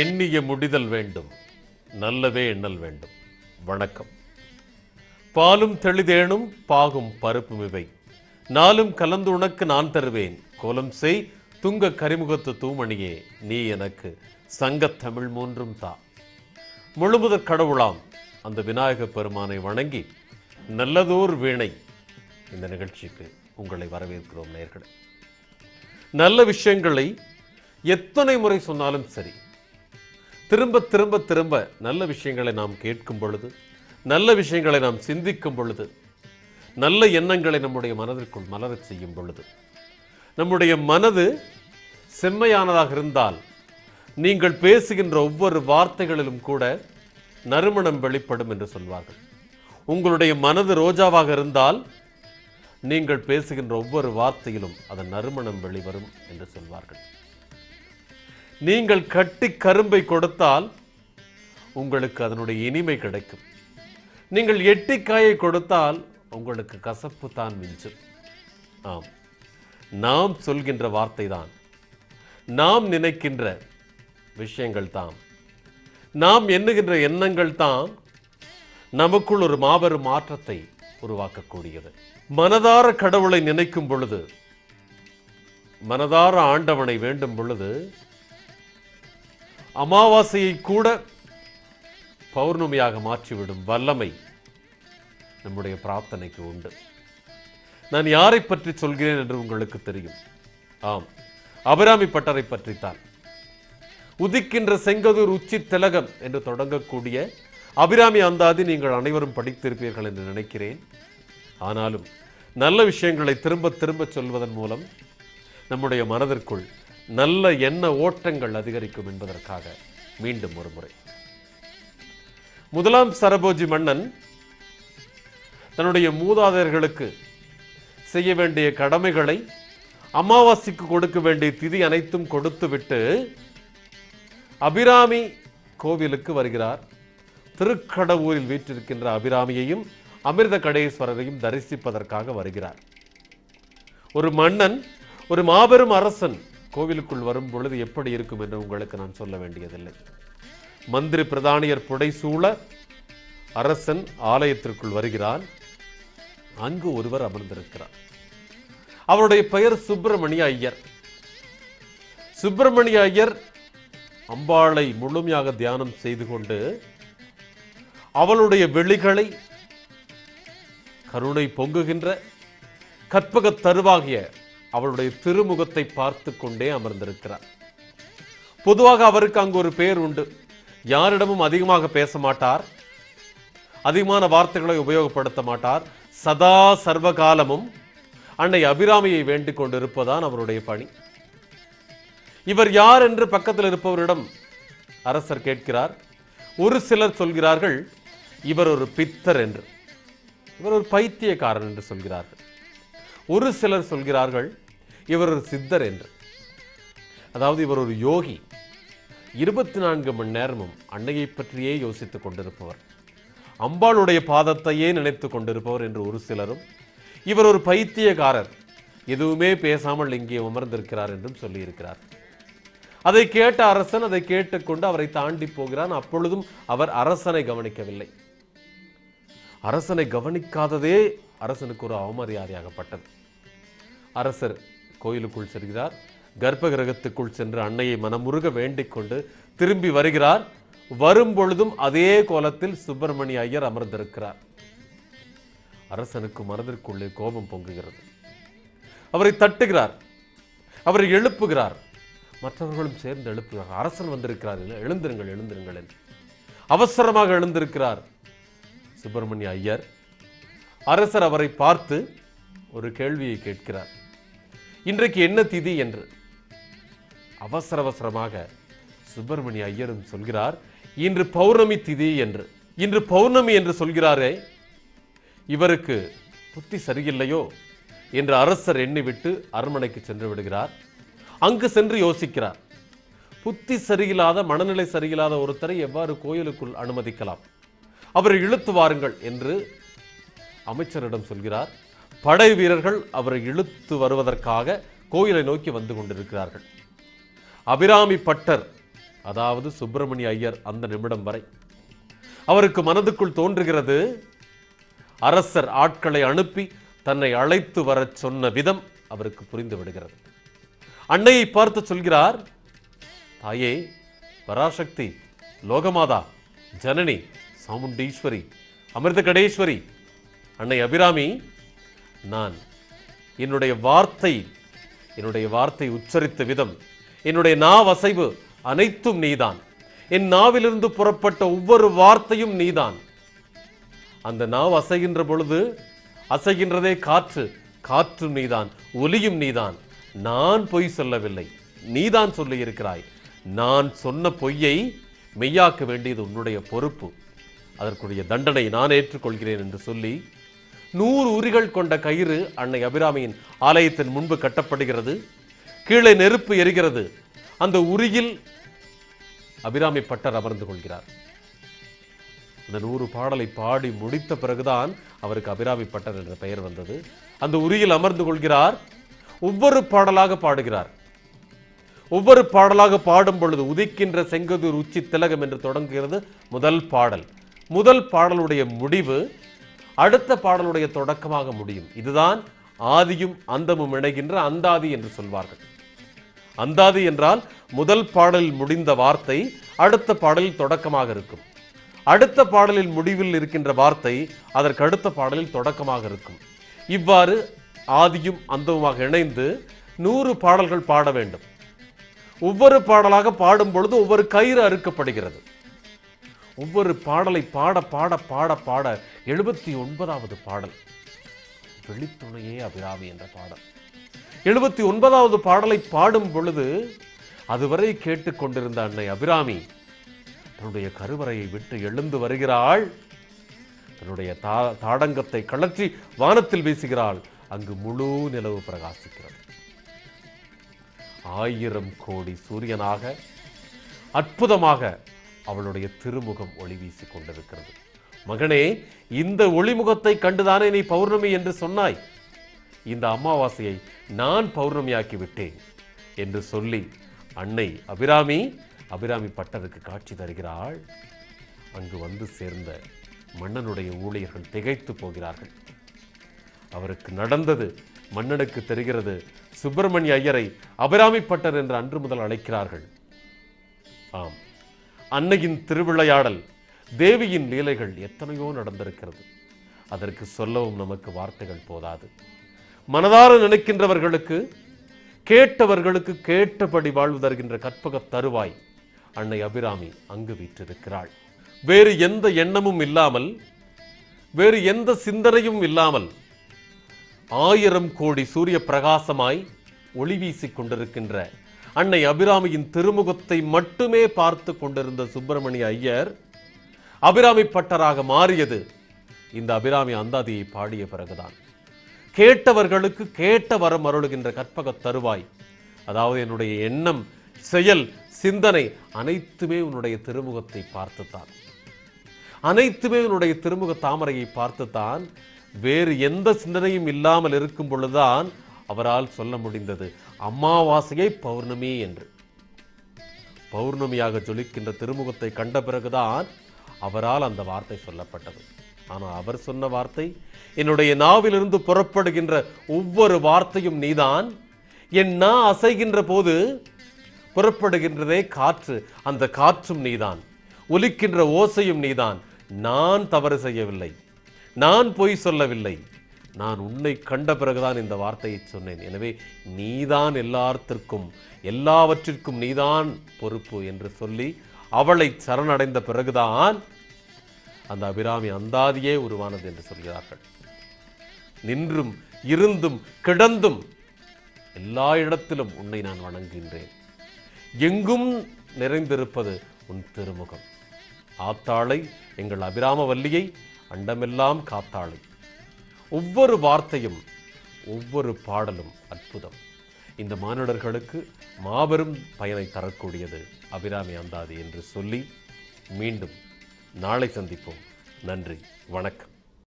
எண்ணிய முடிதல் வேண்டும் நல்லவே எண்ணல் வேண்டும் வணக்கம் பாலும் தெளிதேனும் பாகும் பருப்பும் இவை நாளும் கலந்து உனக்கு நான் தருவேன் கோலம் செய் துங்க கரிமுகத்து தூமணியே நீ எனக்கு சங்கத் தமிழ் மூன்றும் தா முழுமுதற் கடவுளாம் அந்த விநாயக பெருமானை வணங்கி நல்லதோர் வீணை இந்த நிகழ்ச்சிக்கு உங்களை வரவேற்கிறோம் நேர்களே நல்ல விஷயங்களை எத்தனை முறை சொன்னாலும் சரி திரும்ப திரும்ப திரும்ப நல்ல விஷயங்களை நாம் கேட்கும் பொழுது நல்ல விஷயங்களை நாம் சிந்திக்கும் பொழுது நல்ல எண்ணங்களை நம்முடைய மனதிற்குள் மலரச் செய்யும் பொழுது நம்முடைய மனது செம்மையானதாக இருந்தால் நீங்கள் பேசுகின்ற ஒவ்வொரு வார்த்தைகளிலும் கூட நறுமணம் வெளிப்படும் என்று சொல்வார்கள் உங்களுடைய மனது ரோஜாவாக இருந்தால் நீங்கள் பேசுகின்ற ஒவ்வொரு வார்த்தையிலும் அதன் நறுமணம் வெளிவரும் என்று சொல்வார்கள் நீங்கள் கட்டி கரும்பை கொடுத்தால் உங்களுக்கு அதனுடைய இனிமை கிடைக்கும் நீங்கள் எட்டிக்காயை கொடுத்தால் உங்களுக்கு கசப்பு தான் மிஞ்சும் ஆம் நாம் சொல்கின்ற வார்த்தை தான் நாம் நினைக்கின்ற விஷயங்கள் தான் நாம் எண்ணுகின்ற எண்ணங்கள் தான் நமக்குள் ஒரு மாபெரும் மாற்றத்தை உருவாக்கக்கூடியது மனதார கடவுளை நினைக்கும் பொழுது மனதார ஆண்டவனை வேண்டும் பொழுது அமாவாசையை கூட பௌர்ணமியாக மாற்றிவிடும் வல்லமை நம்முடைய பிரார்த்தனைக்கு உண்டு நான் யாரை பற்றி சொல்கிறேன் என்று உங்களுக்கு தெரியும் ஆம் அபிராமி பட்டரை பற்றித்தான் உதிக்கின்ற செங்கதூர் உச்சி திலகம் என்று தொடங்கக்கூடிய அபிராமி அந்தாதி நீங்கள் அனைவரும் படித்திருப்பீர்கள் என்று நினைக்கிறேன் ஆனாலும் நல்ல விஷயங்களை திரும்ப திரும்ப சொல்வதன் மூலம் நம்முடைய மனதிற்குள் நல்ல எண்ண ஓட்டங்கள் அதிகரிக்கும் என்பதற்காக மீண்டும் ஒரு முறை முதலாம் சரபோஜி மன்னன் தன்னுடைய மூதாதையர்களுக்கு செய்ய வேண்டிய கடமைகளை அமாவாசைக்கு கொடுக்க வேண்டிய திதி அனைத்தும் கொடுத்துவிட்டு அபிராமி கோவிலுக்கு வருகிறார் திருக்கடவூரில் வீற்றிருக்கின்ற அபிராமியையும் அமிர்த கடேஸ்வரரையும் தரிசிப்பதற்காக வருகிறார் ஒரு மன்னன் ஒரு மாபெரும் அரசன் கோவிலுக்குள் வரும் பொழுது எப்படி இருக்கும் என்று உங்களுக்கு நான் சொல்ல வேண்டியதில்லை மந்திரி பிரதானியர் புடைசூழ அரசன் ஆலயத்திற்குள் வருகிறான் அங்கு ஒருவர் அமர்ந்திருக்கிறார் அவருடைய பெயர் சுப்பிரமணிய ஐயர் சுப்பிரமணிய ஐயர் அம்பாளை முழுமையாக தியானம் செய்து கொண்டு அவளுடைய வெளிகளை கருணை பொங்குகின்ற கற்பகத் தருவாகிய அவளுடைய திருமுகத்தை பார்த்து கொண்டே அமர்ந்திருக்கிறார் பொதுவாக அவருக்கு அங்கு ஒரு பெயர் உண்டு யாரிடமும் அதிகமாக பேச மாட்டார் அதிகமான வார்த்தைகளை உபயோகப்படுத்த மாட்டார் சதா சர்வகாலமும் அன்னை அபிராமியை வேண்டிக் கொண்டிருப்பதான் அவருடைய பணி இவர் யார் என்று பக்கத்தில் இருப்பவரிடம் அரசர் கேட்கிறார் ஒரு சிலர் சொல்கிறார்கள் இவர் ஒரு பித்தர் என்று இவர் ஒரு பைத்தியக்காரன் என்று சொல்கிறார்கள் ஒரு சிலர் சொல்கிறார்கள் இவர் ஒரு சித்தர் என்று அதாவது இவர் ஒரு யோகி இருபத்தி நான்கு மணி நேரமும் அன்னையை பற்றியே யோசித்துக் கொண்டிருப்பவர் அம்பாளுடைய பாதத்தையே நினைத்துக் கொண்டிருப்பவர் என்று ஒரு சிலரும் இவர் ஒரு பைத்தியக்காரர் எதுவுமே பேசாமல் இங்கே அமர்ந்திருக்கிறார் என்றும் சொல்லியிருக்கிறார் அதை கேட்ட அரசன் அதை கேட்டுக்கொண்டு அவரை தாண்டி போகிறான் அப்பொழுதும் அவர் அரசனை கவனிக்கவில்லை அரசனை கவனிக்காததே அரசனுக்கு ஒரு அவமரியாதையாகப்பட்டது அரசர் கோயிலுக்குள் செல்கிறார் கர்ப்ப கிரகத்துக்குள் சென்று அன்னையை மனமுருக வேண்டிக் கொண்டு திரும்பி வருகிறார் வரும் பொழுதும் அதே கோலத்தில் சுப்பிரமணிய ஐயர் அமர்ந்திருக்கிறார் அரசனுக்கு மனதிற்குள்ளே கோபம் பொங்குகிறது அவரை தட்டுகிறார் அவரை எழுப்புகிறார் மற்றவர்களும் சேர்ந்து எழுப்புகிறார் அரசன் வந்திருக்கிறார் இல்லை, எழுந்திருங்கள் எழுந்திருங்கள் என்று அவசரமாக எழுந்திருக்கிறார் சுப்பிரமணிய ஐயர் அரசர் அவரை பார்த்து ஒரு கேள்வியை கேட்கிறார் இன்றைக்கு என்ன திதி என்று அவசர அவசரமாக சுப்பிரமணிய ஐயரும் சொல்கிறார் இன்று பௌர்ணமி திதி என்று இன்று பௌர்ணமி என்று சொல்கிறாரே இவருக்கு புத்தி சரியில்லையோ என்று அரசர் எண்ணிவிட்டு அரண்மனைக்கு சென்று விடுகிறார் அங்கு சென்று யோசிக்கிறார் புத்தி சரியில்லாத மனநிலை சரியில்லாத ஒருத்தரை எவ்வாறு கோயிலுக்குள் அனுமதிக்கலாம் அவரை இழுத்து வாருங்கள் என்று அமைச்சரிடம் சொல்கிறார் படை வீரர்கள் அவரை இழுத்து வருவதற்காக கோயிலை நோக்கி வந்து கொண்டிருக்கிறார்கள் அபிராமி பட்டர் அதாவது சுப்பிரமணிய ஐயர் அந்த நிமிடம் வரை அவருக்கு மனதுக்குள் தோன்றுகிறது அரசர் ஆட்களை அனுப்பி தன்னை அழைத்து வரச் சொன்ன விதம் அவருக்கு புரிந்து விடுகிறது அன்னையை பார்த்து சொல்கிறார் தாயே பராசக்தி லோகமாதா ஜனனி சாமுண்டீஸ்வரி அமிர்த கடேஸ்வரி அன்னை அபிராமி நான் என்னுடைய வார்த்தை என்னுடைய வார்த்தை உச்சரித்த விதம் என்னுடைய நாவசைவு அனைத்தும் நீதான் என் நாவிலிருந்து புறப்பட்ட ஒவ்வொரு வார்த்தையும் நீதான் அந்த நாவ் அசைகின்ற பொழுது அசைகின்றதே காற்று காற்றும் நீதான் ஒலியும் நீதான் நான் பொய் சொல்லவில்லை நீதான் சொல்லி இருக்கிறாய் நான் சொன்ன பொய்யை மெய்யாக்க வேண்டியது உன்னுடைய பொறுப்பு அதற்குரிய தண்டனை நான் ஏற்றுக்கொள்கிறேன் என்று சொல்லி நூறு உரிகள் கொண்ட கயிறு அன்னை அபிராமியின் ஆலயத்தின் முன்பு கட்டப்படுகிறது கீழே நெருப்பு எரிகிறது அந்த உரியில் அபிராமி பட்டர் அமர்ந்து கொள்கிறார் இந்த நூறு பாடலை பாடி முடித்த பிறகுதான் அவருக்கு அபிராமி பட்டர் என்ற பெயர் வந்தது அந்த உரியில் அமர்ந்து கொள்கிறார் ஒவ்வொரு பாடலாக பாடுகிறார் ஒவ்வொரு பாடலாக பாடும் பொழுது உதிக்கின்ற செங்கதிர் உச்சி திலகம் என்று தொடங்குகிறது முதல் பாடல் முதல் பாடலுடைய முடிவு அடுத்த பாடலுடைய தொடக்கமாக முடியும் இதுதான் ஆதியும் அந்தமும் இணைகின்ற அந்தாதி என்று சொல்வார்கள் அந்தாதி என்றால் முதல் பாடலில் முடிந்த வார்த்தை அடுத்த பாடலில் தொடக்கமாக இருக்கும் அடுத்த பாடலில் முடிவில் இருக்கின்ற வார்த்தை அதற்கு அடுத்த பாடலில் தொடக்கமாக இருக்கும் இவ்வாறு ஆதியும் அந்தமுமாக இணைந்து நூறு பாடல்கள் பாட வேண்டும் ஒவ்வொரு பாடலாக பாடும் பொழுது ஒவ்வொரு கயிறு அறுக்கப்படுகிறது ஒவ்வொரு பாடலை பாட பாட பாட பாட எழுபத்தி ஒன்பதாவது பாடல் வெளித்துணையே அபிராமி என்ற பாடல் எழுபத்தி ஒன்பதாவது பாடலை பாடும் பொழுது அதுவரை கேட்டுக்கொண்டிருந்த அன்னை அபிராமி தன்னுடைய கருவறையை விட்டு எழுந்து வருகிறாள் தன்னுடைய தா தாடங்கத்தை கழற்றி வானத்தில் வீசுகிறாள் அங்கு முழு நிலவு பிரகாசிக்கிறது ஆயிரம் கோடி சூரியனாக அற்புதமாக அவளுடைய திருமுகம் ஒளி வீசிக் கொண்டிருக்கிறது மகனே இந்த ஒளிமுகத்தை கண்டுதானே நீ பௌர்ணமி என்று சொன்னாய் இந்த அமாவாசையை நான் பௌர்ணமியாக்கி விட்டேன் என்று சொல்லி அன்னை அபிராமி அபிராமி பட்டருக்கு காட்சி தருகிறாள் அங்கு வந்து சேர்ந்த மன்னனுடைய ஊழியர்கள் திகைத்து போகிறார்கள் அவருக்கு நடந்தது மன்னனுக்கு தெரிகிறது சுப்பிரமணிய ஐயரை அபிராமி பட்டர் என்று அன்று முதல் அழைக்கிறார்கள் ஆம் அன்னையின் திருவிளையாடல் தேவியின் லீலைகள் எத்தனையோ நடந்திருக்கிறது அதற்கு சொல்லவும் நமக்கு வார்த்தைகள் போதாது மனதார நினைக்கின்றவர்களுக்கு கேட்டவர்களுக்கு கேட்டபடி வாழ்வு தருகின்ற கற்பக தருவாய் அன்னை அபிராமி அங்கு வீற்றிருக்கிறாள் வேறு எந்த எண்ணமும் இல்லாமல் வேறு எந்த சிந்தனையும் இல்லாமல் ஆயிரம் கோடி சூரிய பிரகாசமாய் ஒளி வீசிக் கொண்டிருக்கின்ற அன்னை அபிராமியின் திருமுகத்தை மட்டுமே பார்த்து கொண்டிருந்த சுப்பிரமணிய ஐயர் அபிராமி பட்டராக மாறியது இந்த அபிராமி அந்தாதியை பாடிய பிறகுதான் கேட்டவர்களுக்கு கேட்ட வரம் அருளுகின்ற கற்பக தருவாய் அதாவது என்னுடைய எண்ணம் செயல் சிந்தனை அனைத்துமே உன்னுடைய திருமுகத்தை பார்த்துத்தான் அனைத்துமே உன்னுடைய திருமுக தாமரையை பார்த்துத்தான் வேறு எந்த சிந்தனையும் இல்லாமல் இருக்கும் பொழுதுதான் அவரால் சொல்ல முடிந்தது அமாவாசையை பௌர்ணமி என்று பௌர்ணமியாக ஜொலிக்கின்ற திருமுகத்தை கண்ட பிறகுதான் அவரால் அந்த வார்த்தை சொல்லப்பட்டது ஆனால் அவர் சொன்ன வார்த்தை என்னுடைய நாவிலிருந்து புறப்படுகின்ற ஒவ்வொரு வார்த்தையும் நீதான் என் நா அசைகின்ற போது புறப்படுகின்றதே காற்று அந்த காற்றும் நீதான் ஒலிக்கின்ற ஓசையும் நீதான் நான் தவறு செய்யவில்லை நான் பொய் சொல்லவில்லை நான் உன்னை கண்ட பிறகுதான் இந்த வார்த்தையை சொன்னேன் எனவே நீதான் எல்லாத்திற்கும் எல்லாவற்றிற்கும் நீதான் பொறுப்பு என்று சொல்லி அவளை சரணடைந்த பிறகுதான் அந்த அபிராமி அந்தாதியே உருவானது என்று சொல்கிறார்கள் நின்றும் இருந்தும் கிடந்தும் எல்லா இடத்திலும் உன்னை நான் வணங்குகின்றேன் எங்கும் நிறைந்திருப்பது உன் திருமுகம் ஆத்தாளை எங்கள் அபிராமவல்லியை அண்டமெல்லாம் காத்தாளை ஒவ்வொரு வார்த்தையும் ஒவ்வொரு பாடலும் அற்புதம் இந்த மானுடர்களுக்கு மாபெரும் பயனை தரக்கூடியது அபிராமி அந்தாதி என்று சொல்லி மீண்டும் நாளை சந்திப்போம் நன்றி வணக்கம்